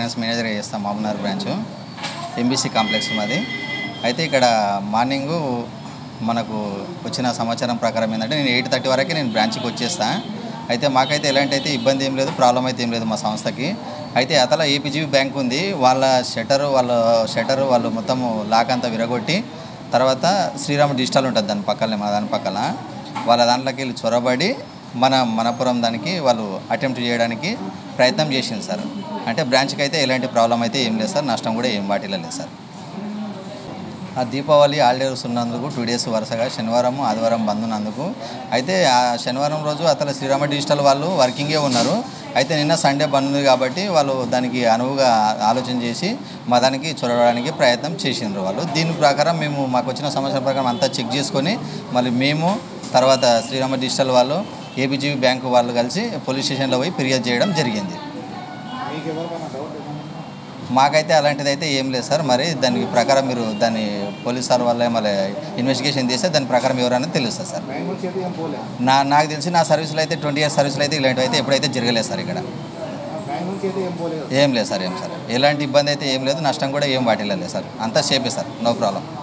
finance మేనేజర్గా చేస్తాం మామూనార్ branch MBC complex మాది అయితే ఇక్కడ మార్నింగు మనకు వచ్చిన సమాచారం ప్రకారం ఏంటంటే నేను ఎయిట్ థర్టీ వరకే నేను బ్రాంచ్కి వచ్చేస్తా అయితే మాకైతే ఎలాంటి అయితే ఇబ్బంది ఏం లేదు ప్రాబ్లం అయితే ఏం లేదు మా సంస్థకి అయితే అతల ఏపీజీబీ బ్యాంక్ ఉంది వాళ్ళ షటరు వాళ్ళ షటరు వాళ్ళు మొత్తము లాక్ అంతా విరగొట్టి తర్వాత శ్రీరామ్ డిజిటల్ ఉంటుంది దాని పక్కనే మా దాని పక్కన వాళ్ళ దాంట్లోకి వెళ్ళి చొరబడి మన మనపురం దానికి వాళ్ళు అటెంప్ట్ చేయడానికి ప్రయత్నం చేసింది సార్ అంటే బ్రాంచ్కి అయితే ఎలాంటి ప్రాబ్లం అయితే ఏం లేదు సార్ నష్టం కూడా ఏం వాటిలో లేదు సార్ ఆ దీపావళి హాలిడేస్ ఉన్నందుకు టూ డేస్ వరుసగా శనివారం ఆదివారం బంద్ ఉన్నందుకు అయితే ఆ శనివారం రోజు అతను శ్రీరామ డిజిటల్ వాళ్ళు వర్కింగే ఉన్నారు అయితే నిన్న సండే బంద్ ఉంది కాబట్టి వాళ్ళు దానికి అనువుగా ఆలోచన చేసి మా దానికి చొరవడానికి ప్రయత్నం చేసిండ్రు వాళ్ళు దీని ప్రకారం మేము మాకు వచ్చిన సమాచారం ప్రకారం అంతా చెక్ చేసుకొని మళ్ళీ మేము తర్వాత శ్రీరామ డిజిటల్ వాళ్ళు ఏబీజీబీ బ్యాంకు వాళ్ళు కలిసి పోలీస్ స్టేషన్లో పోయి ఫిర్యాదు చేయడం జరిగింది మాకైతే అలాంటిది అయితే ఏం లేదు సార్ మరి దాని ప్రకారం మీరు దాన్ని పోలీస్ సార్ వల్ల మళ్ళీ ఇన్వెస్టిగేషన్ చేస్తే దాని ప్రకారం ఎవరైనా తెలుస్తుంది సార్ నా నాకు తెలిసి నా సర్వీసులో అయితే ట్వంటీ ఇయర్స్ సర్వీసులో అయితే ఇలాంటివి అయితే ఎప్పుడైతే జరగలేదు సార్ ఇక్కడ ఏం లేదు సార్ ఏం సార్ ఎలాంటి ఇబ్బంది అయితే ఏం లేదు నష్టం కూడా ఏం వాటిల్లో లేదు సార్ అంతా సేఫే సార్ నో ప్రాబ్లం